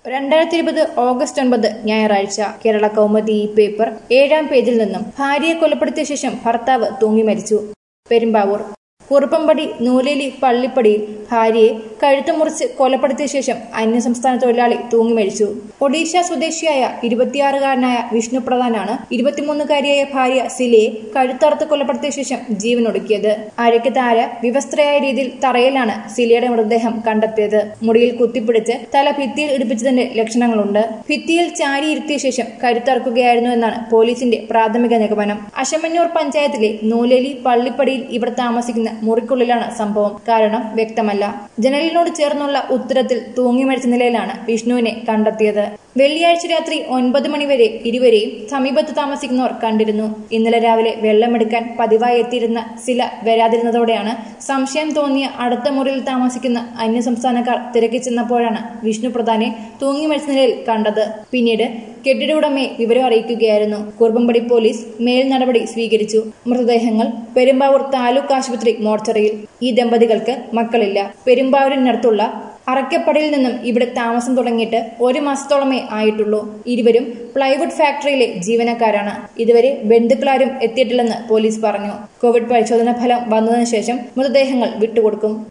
രണ്ടായിരത്തി ഇരുപത് ഓഗസ്റ്റ് ഒൻപത് ഞായറാഴ്ച കേരള കൗമുദി ഈ പേപ്പർ ഏഴാം പേജിൽ നിന്നും ഭാര്യയെ കൊലപ്പെടുത്തിയ ശേഷം ഭർത്താവ് തൂങ്ങി മരിച്ചു പെരുമ്പാവൂർ കുറുപ്പമ്പടി നൂലേലി പള്ളിപ്പടിയിൽ ഭാര്യയെ കഴുത്ത് മുറിച്ച് കൊലപ്പെടുത്തിയ ശേഷം അന്യസംസ്ഥാന തൊഴിലാളി തൂങ്ങി മരിച്ചു ഒഡീഷ സ്വദേശിയായ ഇരുപത്തിയാറുകാരനായ വിഷ്ണു പ്രധാനാണ് ഇരുപത്തിമൂന്നുകാരിയായ ഭാര്യ സിലയെ കഴുത്തറുത്ത് കൊലപ്പെടുത്തിയ ശേഷം ജീവനൊടുക്കിയത് അരയ്ക്ക് താഴെ വിവസ്ത്രയായ രീതിയിൽ തറയിലാണ് സിലയുടെ മൃതദേഹം കണ്ടെത്തിയത് മുടിയിൽ കുത്തിപ്പിടിച്ച് തല ഭിത്തിയിൽ ഇടിപ്പിച്ചതിന്റെ ലക്ഷണങ്ങളുണ്ട് ഭിത്തിയിൽ ചാരിയിരുത്തിയ ശേഷം കരുത്തറക്കുകയായിരുന്നു എന്നാണ് പോലീസിന്റെ പ്രാഥമിക നിഗമനം അശമന്നൂർ പഞ്ചായത്തിലെ നൂലേലി പള്ളിപ്പടിയിൽ ഇവർ താമസിക്കുന്ന മുറിക്കുള്ളിലാണ് സംഭവം കാരണം വ്യക്തമല്ല ജനലിനോട് ചേർന്നുള്ള ഉത്തരത്തിൽ തൂങ്ങി മരിച്ച നിലയിലാണ് വിഷ്ണുവിനെ കണ്ടെത്തിയത് വെള്ളിയാഴ്ച രാത്രി ഒൻപത് മണിവരെ ഇരുവരെയും സമീപത്ത് താമസിക്കുന്നവർ കണ്ടിരുന്നു ഇന്നലെ രാവിലെ വെള്ളമെടുക്കാൻ പതിവായി എത്തിയിരുന്ന സില വരാതിരുന്നതോടെയാണ് സംശയം തോന്നിയ അടുത്ത മുറിയിൽ താമസിക്കുന്ന അന്യസംസ്ഥാനക്കാർ തിരക്കി ചെന്നപ്പോഴാണ് വിഷ്ണു പ്രധാനെ തൂങ്ങി മരിച്ച നിലയിൽ കണ്ടത് പിന്നീട് കെട്ടിട ഉടമയെ വിവരം അറിയിക്കുകയായിരുന്നു കുറുമ്പമ്പടി പോലീസ് മേൽ നടപടി സ്വീകരിച്ചു മൃതദേഹങ്ങൾ പെരുമ്പാവൂർ താലൂക്ക് ആശുപത്രി മോർച്ചറിയിൽ ഈ ദമ്പതികൾക്ക് മക്കളില്ല പെരുമ്പാവൂരിനടുത്തുള്ള അറക്കപ്പടിയിൽ നിന്നും ഇവിടെ താമസം തുടങ്ങിയിട്ട് ഒരു മാസത്തോളമേ ആയിട്ടുള്ളൂ ഇരുവരും പ്ലൈവുഡ് ഫാക്ടറിയിലെ ജീവനക്കാരാണ് ഇതുവരെ ബന്ധുക്കളാരും എത്തിയിട്ടില്ലെന്ന് പോലീസ് പറഞ്ഞു കോവിഡ് പരിശോധനാ ഫലം വന്നതിനു ശേഷം മൃതദേഹങ്ങൾ വിട്ടുകൊടുക്കും